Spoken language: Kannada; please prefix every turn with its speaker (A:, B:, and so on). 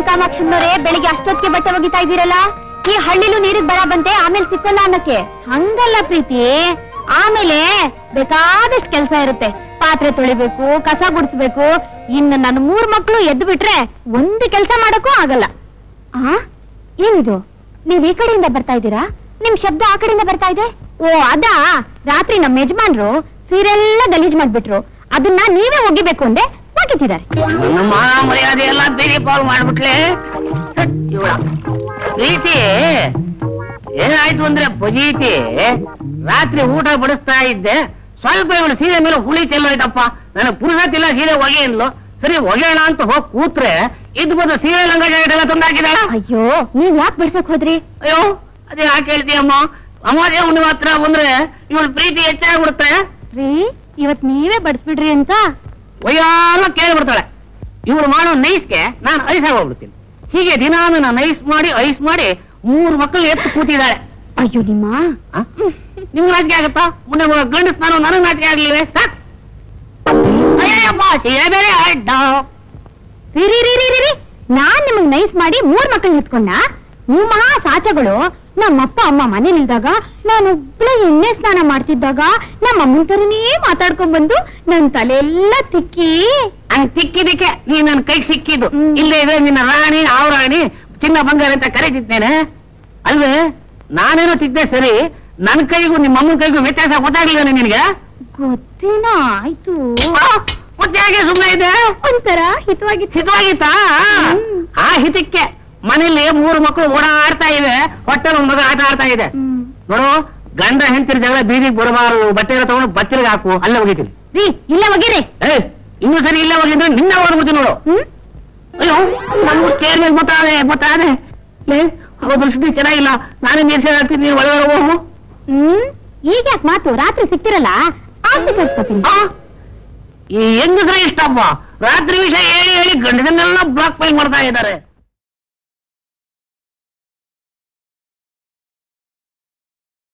A: ಕಾಮಾಕ್ಷಮ್ಮನವರೇ ಬೆಳಿಗ್ಗೆ ಅಷ್ಟೊತ್ತಿಗೆ ಬಟ್ಟೆ ಒಗಿತಾ ಇದ್ದೀರಲ್ಲ ಈ ಹಳ್ಳಿಲೂ ನೀರಿಗೆ ಬರ ಬಂತೆ ಆಮೇಲೆ ಸಿಕ್ಕಲ್ಲ ಅನ್ನಕ್ಕೆ ಹಂಗಲ್ಲ ಪ್ರೀತಿ ಆಮೇಲೆ ಬೇಕಾದಷ್ಟು ಕೆಲಸ ಇರುತ್ತೆ ಪಾತ್ರೆ ತೊಳಿಬೇಕು ಕಸ ಗುಡಿಸ್ಬೇಕು ಇನ್ನು ನನ್ನ ಮೂರ್ ಮಕ್ಳು ಎದ್ದು ಬಿಟ್ರೆ ಒಂದು ಕೆಲಸ ಮಾಡಕ್ಕೂ ಆಗಲ್ಲ ಆ ಏನಿದು ನೀವ್ ಈ ಕಡೆಯಿಂದ ಬರ್ತಾ ಇದ್ದೀರಾ ನಿಮ್ ಶಬ್ದ ಆ ಕಡೆಯಿಂದ ಬರ್ತಾ ಇದೆ ಓ ಅದಾ ರಾತ್ರಿ ನಮ್ಮ ಯಜಮಾನ್ರು ಸೀರೆಲ್ಲ ಗಲೀಜ್ ಮಾಡ್ಬಿಟ್ರು ಅದನ್ನ ನೀವೇ ಒಗಿಬೇಕು ಅಂದೆ ಒಗಿತಿದ್ದಾರೆ
B: ನನ್ನ ಮಾನ ಮರ್ಯಾದೆ ಎಲ್ಲ ಬೇರೆ ಪಾಲ್ ಮಾಡ್ಬಿಟ್ಲೆ ಸತ್ ಇವ್ಳ. ಪ್ರೀತಿ ಏನಾಯ್ತು ಅಂದ್ರೆ ಬಜೀತಿ ರಾತ್ರಿ ಊಟ ಬಡಿಸ್ತಾ ಇದ್ದೆ ಸ್ವಲ್ಪ ಇವಳು ಸೀರೆ ಮೇಲೆ ಹುಳಿ ಚೆಲ್ಲೋಯ್ತಪ್ಪ ನನಗೆ ಪುರುಷತ್ತಿಲ್ಲ ಸೀರೆ ಒಗೆ ಅಂದ್ಲು ಸರಿ ಒಗೆಯೋಣ ಅಂತ ಹೋಗಿ ಕೂತ್ರೆ ಇದ್ ಬಂದು ಸೀರೆ ಲಂಗ ಜಾಕೆಟ್ ಎಲ್ಲ ತಂದಾಕಿದಾಳ
A: ಅಯ್ಯೋ ನೀವ್ ಯಾಕೆ ಬಿಡ್ಸಕ್ ಹೋದ್ರಿ
B: ಅಯ್ಯೋ ಅದೇ ಯಾಕೆ ಹೇಳ್ತೀಯಮ್ಮ ಅಮಾವಾಸ್ಯೆ ಹುಣ್ಣಿಮೆ ಹತ್ರ ಬಂದ್ರೆ ಇವಳು ಪ್ರೀತಿ ಹೆಚ್ಚಾಗ್ಬಿಡುತ್ತೆ
A: ರೀ ಇವತ್ ನೀವೇ ಬಡಿಸ್ಬಿಡ್ರಿ ಅಂತ
B: ಒಯ್ಯಾಲ ಕೇಳ್ಬಿಡ್ತಾಳೆ ಇವಳು ಮಾಡೋ ನೈಸ್ಗೆ ನಾನು ಐಸ್ ಹೋಗ್ಬಿಡ್ತೀನಿ ಹೀಗೆ ದಿನಾನು ನಾನು ಐಸ್ ಮಾಡಿ ಐಸ್ ಮಾಡಿ ಮೂರು ಮಕ್ಕಳು ಎತ್ತು ಕೂತಿದ್ದಾಳೆ
A: ಅಯ್ಯೋ ನಿಮ್ಮ
B: ಆ? ನಿಮ್ಗೆ ನಾಚಿಕೆ ಆಗುತ್ತಾ ಮೊನ್ನೆ ಗಂಡಸ್ ನಾನು ನನಗ್ ನಾಚಿಕೆ ಆಗ್ಲಿಲ್ವೇ ಸಾಕ್ ಅಯ್ಯಪ್ಪ ಸೀರೆ ಬೇರೆ ಅಡ್ಡ
A: ರೀ ರೀ ರೀ ರೀ ರೀ, ರೀ. ನಾನ್ ನಿಮಗ್ ನೈಸ್ ಮಾಡಿ ಮೂರ್ ಮಕ್ಕಳನ್ನ ಎತ್ಕೊಂಡ ನೀವು ಮಹಾ ಸಾಚಗಳು ನಮ್ಮಪ್ಪ ಅಮ್ಮ ಮನೇಲಿದ್ದಾಗ ನಾನು ಒಬ್ಳೆ ಎಣ್ಣೆ ಸ್ನಾನ ಮಾಡ್ತಿದ್ದಾಗ ನಮ್ಮ ಅಮ್ಮನ ತರನೇ ಮಾತಾಡ್ಕೊಂಡ್ ಬಂದು ನನ್ ತಲೆಯೆಲ್ಲ ತಿಕ್ಕಿ
B: ಹಂಗ್ ಸಿಕ್ಕಿದಕ್ಕೆ ನೀ ನನ್ನ ಕೈಗೆ ಸಿಕ್ಕಿದ್ದು
A: ಹ್ಮ್.
B: ಇಲ್ಲೇ ಇದೆ ನಿನ್ನ ರಾಣಿ ಆವ್ ರಾಣಿ ಚಿನ್ನ ಬಂಗಾರ ಅಂತ ಕರೀತಿದ್ದೇನೆ ಅಲ್ವೇ ನಾನೇನೋ ತಿದ್ದೆ ಸರಿ ನನ್ನ ಕೈಗೂ ನಿಮ್ಮ ಅಮ್ಮನ ಕೈಗೂ ವ್ಯತ್ಯಾಸ ಗೊತ್ತಾಗ್ಲಿಲ್ಲ ನಿನಗೆ
A: ಗೊತ್ತೇನೋ ಆಯ್ತು
B: ಆ, ಮತ್ತೆ ಹಾಗೆ ಸುಮ್ಮನೆ ಇದೆ
A: ಒಂಥರ ಹಿತವಾಗಿತ್ತು
B: ಹಿತವಾಗಿತ್ತಾ
A: ಹ್ಮ್.
B: ಆ ಹಿತಕ್ಕೆ ಮನೇಲಿ ಮೂರು ಮಕ್ಕಳು ಓಡಾಡ್ತಾ ಇವೆ ಹೊಟ್ಟೆಲ್ ಒಂದ್ ಮಗ ಆಟ ಆಡ್ತಾ ಇದೆ
A: ಹ್ಮ್.
B: ನೋಡು ಗಂಡ ಹೆಂಡತಿರ ಜಗಳ ಬೀದಿಗೆ ಬರಬಾರದು ಬಟ್ಟೆ ಎಲ್ಲ ತಗೊಂಡು ಬಚ್ಚಲಿಗೆ ಹಾಕು ಅಲ್ಲೇ ಹೋಗಿದ್ದೀನಿ
A: ರೀ ಇಲ್ಲ ಒಗಿರಿ
B: ಏ ಇನ್ನೂ ಸರಿ ಇಲ್ಲೇ ಹೋಗಿದ್ರೆ ನಿನ್ನ ಓಡ್ಬಿಟ್ಟು ನೋಡು
A: ಹ್ಮ್
B: ಅಯ್ಯೋ ನಮ್ಗೆ ಕೇರ್ ಮೇಲೆ ಗೊತ್ತಾದೆ ಗೊತ್ತಾದೆ ಲೇ ಅವರ ದೃಷ್ಟಿ ಚೆನ್ನಾಗಿಲ್ಲ ನಾನೇ ನೀರ್ಸೆ ಹಾಕ್ತೀನಿ ನೀನು ಒಳಗಡೆ ಹೋಗು
A: ಹ್ಮ್ ಈಗ ಯಾಕೆ ಮಾತು ರಾತ್ರಿ ಸಿಕ್ತಿರಲ್ಲ ಆಸ್ತಿ ಕಳ್ಸ್ಕೊತೀನಿ
B: ಆ? ಈ ಹೆಂಗಸ್ರೆ ಇಷ್ಟಪ್ಪ ರಾತ್ರಿ ವಿಷಯ ಹೇಳಿ ಹೇಳಿ ಗಂಡದನ್ನೆಲ್ಲ ಬ್ಲಾಕ್ ಫೈಲ್ ಮಾಡ್ತಾ ಇದ್ದಾರೆ